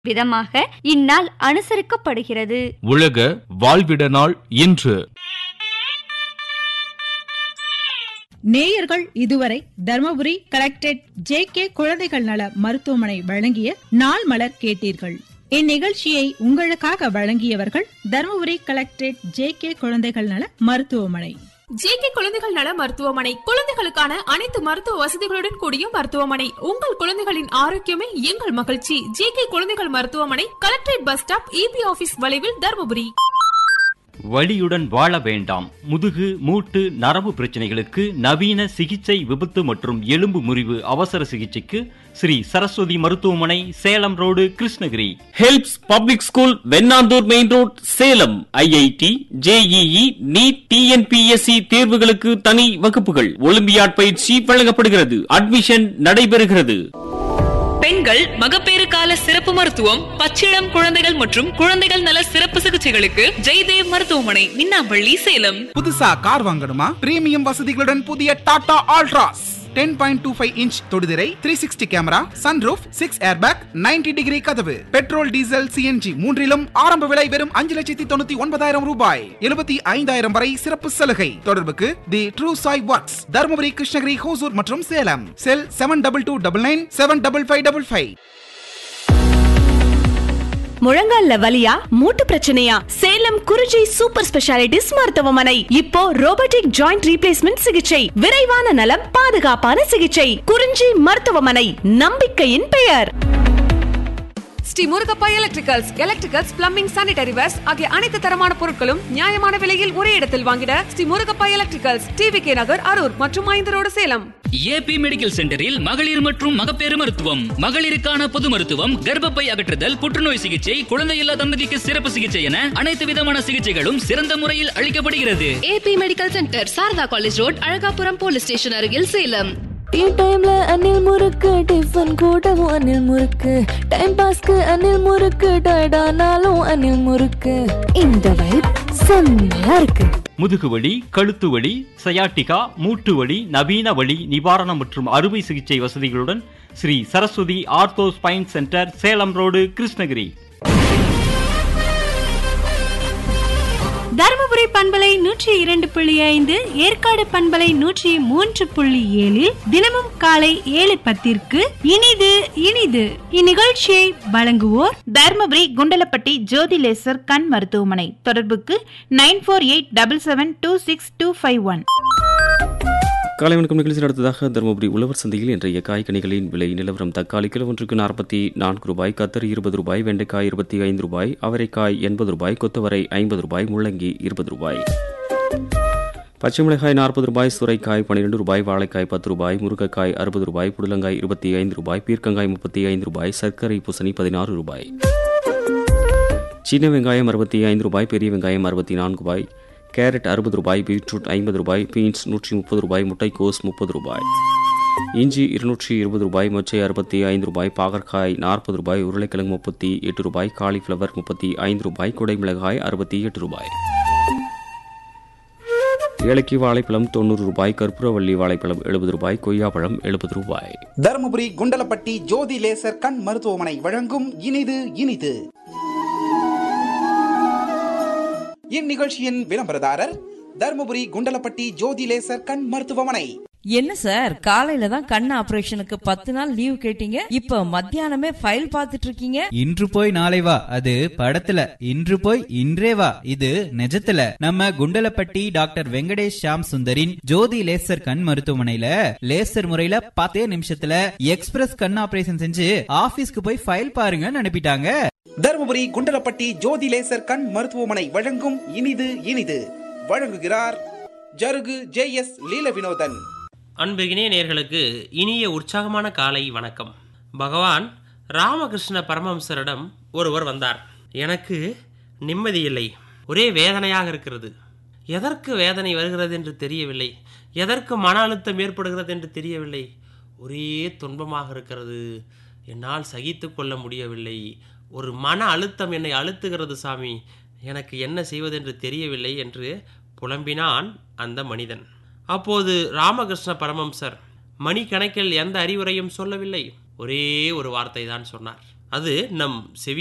விதமாக இந்நாள் அனுசரிக்கப்படுகிறது உலக வாழ்விட நாள் இன்று நேயர்கள் இதுவரை தர்மபுரி கலெக்டரேட் ஜே கே குழந்தைகள் நல மருத்துவமனை வழங்கிய நாள் மலர் கேட்டீர்கள் இந்நிகழ்ச்சியை உங்களுக்காக வழங்கியவர்கள் தர்மபுரி கலெக்டரேட் ஜே கே குழந்தைகள் நல மருத்துவமனை ஜேகே குழந்தைகள் நல மருத்துவமனை குழந்தைகளுக்கான அனைத்து மருத்துவ வசதிகளுடன் கூடிய மருத்துவமனை உங்கள் குழந்தைகளின் ஆரோக்கியமே எங்கள் மகிழ்ச்சி ஜேகே குழந்தைகள் மருத்துவமனை collectorate bus stop EB office வளைவில் தருமபுரி வலியுடன் வாழ வேண்டாம் முதுகு மூட்டு நரம்பு பிரச்சனைகளுக்கு நவீன சிகிச்சை விபத்து மற்றும் எலும்பு முறிவு அவசர சிகிச்சைக்கு ஸ்ரீ சரஸ்வதி மருத்துவமனை Salem road Krishnagiri helps public school Vennandur main road Salem IIT JEE NEET TNPSC தேர்வுகளுக்கு தனி வகுப்புகள் ஒலிம்பியாட் பயிற்சி வழங்கப்படுகிறது அட்மிஷன் நடைபெறுகிறது பெண்கள் மகப்பேறு கால சிறப்பு மருத்துவம் பச்சிளம் குழந்தைகள் மற்றும் குழந்தைகள் நல சிறப்பு சிகிச்சைகளுக்கு ஜெய்தேவ் மருத்துவமனை மின்னாம்பள்ளி சேலம் புதுசா கார் வாங்கணுமா பிரீமியம் வசதிகளுடன் புதிய Tata Altroz ten point two five inch தொடுதிரை three sixty camera sunroof six airbag 90 degree கதவு பெட்ரோல் டீசல் சிஎன்ஜி மூன்றிலும் ஆரம்ப விலை வெறும் அஞ்சு லட்சத்தி தொண்ணூத்தி ஒன்பதாயிரம் ரூபாய் எழுபத்தி ஐந்தாயிரம் வரை சிறப்பு சலுகை தொடர்புக்கு the true Sai works Dharmapuri Krishnagiri Hosur மற்றும் Salem cell seven double two double nine seven double five double five முழங்கால்ல வலியா மூட்டு பிரச்சனையா சேலம் குறிஞ்சி சூப்பர் ஸ்பெஷாலிட்டிஸ் மருத்துவமனை இப்போ ரோபோட்டிக் ஜாயிண்ட் ரீப்ளேஸ்மெண்ட் சிகிச்சை விரைவான நலம் பாதுகாப்பான சிகிச்சை குறிஞ்சி மருத்துவமனை நம்பிக்கையின் பெயர் Sri Murugappa electricals electricals plumbing sanitary wares ஆகிய அனைத்து தரமான பொருட்களும் நியாயமான விலையில் ஒரே இடத்தில் வாங்கிட Sri Murugappa electricals TV K Nagar Arur மற்றும் ஐந்து ரோடு சேலம் ஏபி மெடிக்கல் சென்டரில் மகளிர் மற்றும் மகப்பேறு மருத்துவம் மகளிருக்கான பொது மருத்துவம் கர்ப்பப்பை அகற்றுதல் புற்றுநோய் சிகிச்சை குழந்தையில்லா தம்பதிக்கு சிறப்பு சிகிச்சை என அனைத்து விதமான சிகிச்சைகளும் சிறந்த முறையில் அளிக்கப்படுகிறது AB medical centre Sharada college road Azhagapuram police station அருகில் சேலம் டீ டைம்ல அணில் முறுக்கு டிஃபன் கூடவும் அணில் முறுக்கு டைம் பாஸ்க்கு அணில் முறுக்கு டயர்டானாலும் அணில் முறுக்கு இந்த வைப் செம்மையா இருக்கு முதுகுவலி கழுத்து வலி சயாட்டிகா மூட்டு வலி நவீன வலி நிவாரணம் மற்றும் அறுவை சிகிச்சை வசதிகளுடன் Sri Saraswati ortho spine centre Salem road Krishnagiri Dharmapuri பண்பலை நூற்றி இரண்டு புள்ளி ஐந்து ஏற்காடு பண்பலை நூற்றி மூன்று புள்ளி ஏழில் தினமும் காலை ஏழு பத்திற்கு இனிது இனிது இந்நிகழ்ச்சியை வழங்குவோர் தர்மபுரி குண்டலப்பட்டி ஜோதி லேசர் கண் மருத்துவமனை தொடர்புக்கு nine four eight double seven two six two five one காலை வணக்கம் நிகழ்ச்சி அடுத்ததாக தருமபுரி உழவர் சந்தையில் இன்றைய காய்கனிகளின் விலை நிலவரம் தக்காளி கிலோ ஒன்றுக்கு நாற்பத்தி நான்கு ரூபாய் கத்தரி இருபது ரூபாய் வெண்டைக்காய் இருபத்தி ஐந்து ரூபாய் அவரைக்காய் எண்பது ரூபாய் கொத்தவரை ஐம்பது ரூபாய் முள்ளங்கி இருபது ரூபாய் பச்சை மிளகாய் நாற்பது ரூபாய் சுரைக்காய் பன்னிரெண்டு ரூபாய் வாழைக்காய் பத்து ரூபாய் முருங்கைக்காய் அறுபது ரூபாய் புடலங்காய் இருபத்தி ஐந்து ரூபாய் பீர்க்கங்காய் முப்பத்தி ஐந்து ரூபாய் சர்க்கரை பூசணி பதினாறு ரூபாய் சின்ன வெங்காயம் அறுபத்தி ஐந்து ரூபாய் பெரிய வெங்காயம் அறுபத்தி நான்கு ரூபாய் கேரட் அறுபது ரூபாய் பீட்ரூட் ஐம்பது ரூபாய் பீன்ஸ் நூற்றி முப்பது ரூபாய் முட்டைக்கோஸ் முப்பது ரூபாய் இஞ்சி இருநூற்றி இருபது ரூபாய் மொச்சை அறுபத்தி ஐந்து ரூபாய் பாகற்காய் நாற்பது ரூபாய் உருளைக்கிழங்கு முப்பத்தி எட்டு ரூபாய் காலிஃப்ளவர் முப்பத்தி ஐந்து ரூபாய் குடை மிளகாய் அறுபத்தி எட்டு ரூபாய் ஏலக்கி வாழைப்பழம் தொண்ணூறு ரூபாய் கற்பூரவள்ளி வாழைப்பழம் எழுபது ரூபாய் கொய்யாப்பழம் எழுபது ரூபாய் தருமபுரி குண்டலப்பட்டி ஜோதி லேசர் கண் மருத்துவமனை வழங்கும் இனிது இனிது இந்நிகழ்ச்சியின் விளம்பரதாரர் தருமபுரி குண்டலப்பட்டி ஜோதி லேசர் கண் மருத்துவமனை என்ன சார் காலையில தான் கண் ஆபரேஷனுக்கு பத்து நாள் லீவ் கேட்டீங்க இப்ப மத்தியானமே ஃபைல் பார்த்துட்டு இருக்கீங்க இன்று போய் நாளை வா அது படத்துல இன்று போய் இன்றே வா இது நிஜத்துல நம்ம குண்டலப்பட்டி டாக்டர் வெங்கடேஷ் ஷாம் சுந்தரின் ஜோதி லேசர் கண் மருத்துவமனையில லேசர் முறையில பத்தே நிமிஷத்துல எக்ஸ்பிரஸ் கண் ஆபரேஷன் செஞ்சு ஆபீஸ்க்கு போய் ஃபைல் பாருங்கன்னு அனுப்பிட்டாங்க தருமபுரி குண்டலப்பட்டி ஜோதி லேசர் கண் மருத்துவமனை வழங்கும் இனிது இனிது வழங்குகிறார் ஜருகு ஜே எஸ் லீல வினோதன் அன்பிற்கினிய நேர்களுக்கு இனிய உற்சாகமான காலை வணக்கம் பகவான் ராமகிருஷ்ண பரமஹம்சரிடம் ஒருவர் வந்தார் எனக்கு நிம்மதி இல்லை ஒரே வேதனையாக இருக்கிறது எதற்கு வேதனை வருகிறது என்று தெரியவில்லை எதற்கு மன அழுத்தம் ஏற்படுகிறது என்று தெரியவில்லை ஒரே துன்பமாக இருக்கிறது என்னால் சகித்து கொள்ள முடியவில்லை ஒரு மன அழுத்தம் என்னை அழுத்துகிறது சாமி எனக்கு என்ன செய்வதென்று தெரியவில்லை என்று புலம்பினான் அந்த மனிதன் அப்போது ராமகிருஷ்ண பரமம்சர் மணிக்கணக்கில் எந்த அறிவுரையும் சொல்லவில்லை ஒரே ஒரு வார்த்தை தான் சொன்னார் அது நம் செவி